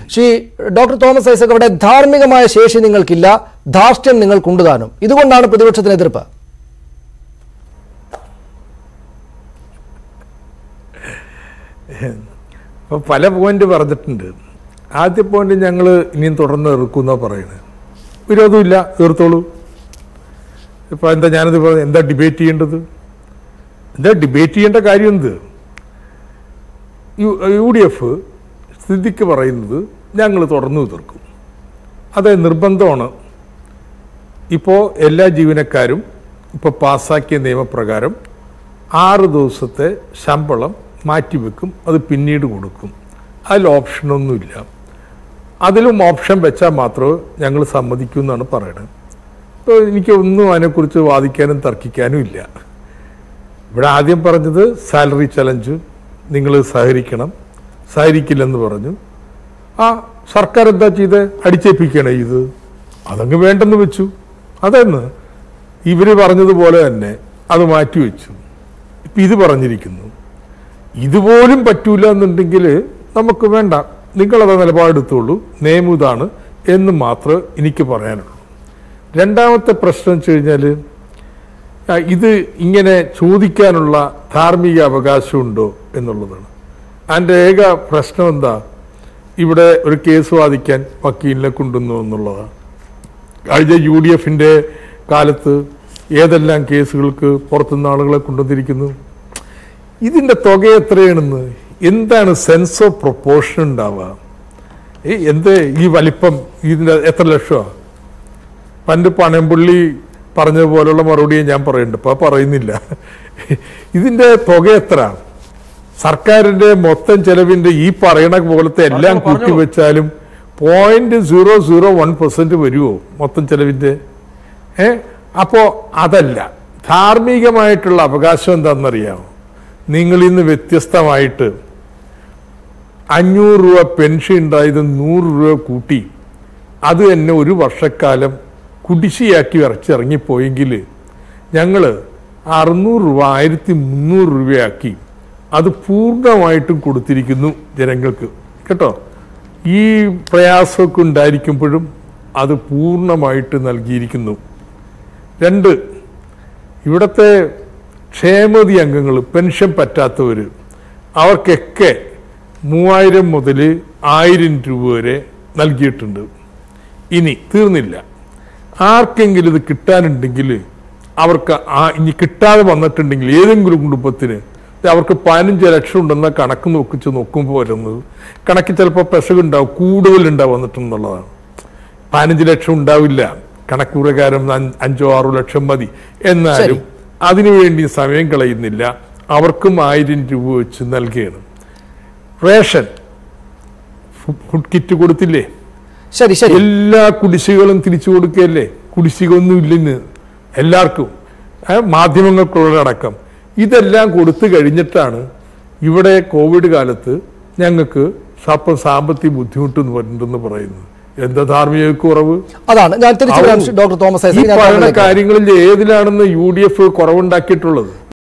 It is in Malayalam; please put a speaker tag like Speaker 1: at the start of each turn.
Speaker 1: ശ്രീ ഡോക്ടർ തോമസ് ഐസക് അവിടെ ധാർമ്മികമായ ശേഷി നിങ്ങൾക്കില്ല ധാർഷ്ട്യം നിങ്ങൾക്കുണ്ട് താനും ഇതുകൊണ്ടാണ് പ്രതിപക്ഷത്തിന് എതിർപ്പ്
Speaker 2: അപ്പോൾ പല പോയിന്റ് പറഞ്ഞിട്ടുണ്ട് ആദ്യ പോയിന്റ് ഞങ്ങൾ ഇനിയും തുടർന്ന് എറുക്കുന്ന പറയുന്നത് വിരോധമില്ല തീർത്തോളൂ ഇപ്പം എന്താ ഞാനത് പറഞ്ഞത് എന്താ ഡിബേറ്റ് ചെയ്യേണ്ടത് എന്താ ഡിബേറ്റ് ചെയ്യേണ്ട കാര്യം എന്ത് യു യു ഡി എഫ് സ്ഥിതിക്ക് പറയുന്നത് ഞങ്ങൾ തുറന്നു തീർക്കും അത് നിർബന്ധമാണ് ഇപ്പോൾ എല്ലാ ജീവനക്കാരും ഇപ്പോൾ പാസ്സാക്കിയ നിയമപ്രകാരം ആറ് ദിവസത്തെ ശമ്പളം മാറ്റിവെക്കും അത് പിന്നീട് കൊടുക്കും അതിൽ ഓപ്ഷനൊന്നുമില്ല അതിലും ഓപ്ഷൻ വെച്ചാൽ മാത്രമേ ഞങ്ങൾ സമ്മതിക്കൂ എന്നാണ് പറയുന്നത് അപ്പോൾ എനിക്കൊന്നും അതിനെക്കുറിച്ച് വാദിക്കാനും തർക്കിക്കാനും ഇല്ല ഇവിടെ ആദ്യം പറഞ്ഞത് സാലറി ചലഞ്ച് നിങ്ങൾ സഹകരിക്കണം സഹകരിക്കില്ലെന്ന് പറഞ്ഞു ആ സർക്കാർ എന്താ ചെയ്ത് അടിച്ചേൽപ്പിക്കണേ ഇത് അതങ്ങ് വേണ്ടെന്ന് വെച്ചു അതെന്ന് ഇവര് പറഞ്ഞതുപോലെ തന്നെ അത് മാറ്റിവെച്ചു ഇപ്പം ഇത് പറഞ്ഞിരിക്കുന്നു ഇതുപോലും പറ്റൂല എന്നുണ്ടെങ്കിൽ നമുക്ക് വേണ്ട നിങ്ങളത് നിലപാടെടുത്തോളൂ നിയമം ഇതാണ് എന്ന് മാത്രമേ എനിക്ക് പറയാനുള്ളൂ രണ്ടാമത്തെ പ്രശ്നം വെച്ച് കഴിഞ്ഞാൽ ആ, ഇത് ഇങ്ങനെ ചോദിക്കാനുള്ള ധാർമ്മിക അവകാശമുണ്ടോ എന്നുള്ളതാണ് അതിൻ്റെ ഏക പ്രശ്നം എന്താ ഇവിടെ ഒരു കേസ് വാദിക്കാൻ വക്കീലിനെ കൊണ്ടുവന്നു എന്നുള്ളതാണ് കഴിഞ്ഞ യു ഡി എഫിൻ്റെ കാലത്ത് ഏതെല്ലാം കേസുകൾക്ക് പുറത്തുനിന്ന് ആളുകളെ കൊണ്ടുവന്നിരിക്കുന്നു ഇതിൻ്റെ തുക എത്രയാണെന്ന് എന്താണ് സെൻസ് ഓഫ് പ്രൊപ്പോർഷൻ ഉണ്ടാവുക ഏ, എന്ത് ഈ വലിപ്പം ഇതിൻ്റെ എത്ര ലക്ഷമാണ് പണ്ട് പനമ്പുള്ളി പറഞ്ഞതുപോലുള്ള മറുപടിയെ ഞാൻ പറയുന്നുണ്ട് ഇപ്പൊ പറയുന്നില്ല ഇതിന്റെ തുക എത്ര സർക്കാരിന്റെ മൊത്തം ചെലവിന്റെ ഈ പറയണ പോലത്തെ എല്ലാം
Speaker 3: പറഞ്ഞോ, പറഞ്ഞോ.
Speaker 2: കൂട്ടി വെച്ചാലും point zero zero one percent വരുമോ മൊത്തം ചെലവിന്റെ ഏ അപ്പോ അതല്ല ധാർമ്മികമായിട്ടുള്ള അവകാശം എന്താണെന്നറിയാമോ നിങ്ങൾ ഇന്ന് വ്യത്യസ്തമായിട്ട് അഞ്ഞൂറ് രൂപ പെൻഷൻ ഉണ്ടായത് നൂറ് രൂപ കൂട്ടി അത് തന്നെ ഒരു വർഷക്കാലം കുടിശ്ശിയാക്കി ഇറച്ചിറങ്ങിപ്പോയെങ്കിൽ ഞങ്ങൾ അറുന്നൂറ് രൂപ ആയിരത്തി മുന്നൂറ് രൂപയാക്കി അത് പൂർണ്ണമായിട്ടും കൊടുത്തിരിക്കുന്നു ജനങ്ങൾക്ക് കേട്ടോ ഈ പ്രയാസമൊക്കെ ഉണ്ടായിരിക്കുമ്പോഴും അത് പൂർണ്ണമായിട്ട് നൽകിയിരിക്കുന്നു രണ്ട് ഇവിടുത്തെ ക്ഷേമതി അംഗങ്ങൾ പെൻഷൻ പറ്റാത്തവർ അവർക്കൊക്കെ മൂവായിരം മുതൽ ആയിരം രൂപ വരെ നൽകിയിട്ടുണ്ട് ഇനി തീർന്നില്ല ആർക്കെങ്കിലും ഇത് കിട്ടാനുണ്ടെങ്കിൽ അവർക്ക് ആ ഇനി കിട്ടാതെ വന്നിട്ടുണ്ടെങ്കിൽ ഏതെങ്കിലും കുടുംബത്തിന് അവർക്ക് പതിനഞ്ച് ലക്ഷം ഉണ്ടെന്ന കണക്ക് നോക്കിച്ച് നോക്കുമ്പോൾ വരുന്നത് കണക്ക് ചിലപ്പോൾ പെസകുണ്ടാവും കൂടുതലുണ്ടാവും വന്നിട്ടെന്നുള്ളതാണ് പതിനഞ്ച് ലക്ഷം ഉണ്ടാവില്ല കണക്ക് പ്രകാരം അഞ്ച് അഞ്ചോ ആറോ ലക്ഷം മതി എന്നാലും അതിനുവേണ്ടി സമയം കളയുന്നില്ല അവർക്കും ആയിരം രൂപ വെച്ച് നൽകുകയാണ് റേഷൻ ഫു- ഫുഡ് കിറ്റ് കൊടുത്തില്ലേ
Speaker 1: ശരി ശരി
Speaker 2: എല്ലാ കുടിശ്ശികളും തിരിച്ചു കൊടുക്കുകയല്ലേ കുടിശ്ശിക ഒന്നും ഇല്ലെന്ന് എല്ലാവർക്കും ഏ, മാധ്യമങ്ങൾക്കുള്ളടക്കം ഇതെല്ലാം കൊടുത്തു കഴിഞ്ഞിട്ടാണ് ഇവിടെ കോവിഡ് കാലത്ത് ഞങ്ങൾക്ക് അപ്പം സാമ്പത്തിക ബുദ്ധിമുട്ട് വരുന്നുണ്ടെന്ന് പറയുന്നത് എന്താ ധാർമ്മിക കുറവ്
Speaker 1: അതാണ് ഞാൻ തിരിച്ചു വരാം
Speaker 2: ആവൂ.
Speaker 1: ഡോക്ടർ തോമസ്
Speaker 2: ഈ
Speaker 1: ഐസക് ഞാൻ
Speaker 2: പറയുന്ന
Speaker 1: താങ്കളിലേക്ക് വരാം.
Speaker 2: കാര്യങ്ങളിൽ ഏതിലാണെന്ന് യു ഡി എഫ് കുറവുണ്ടാക്കിയിട്ടുള്ളത്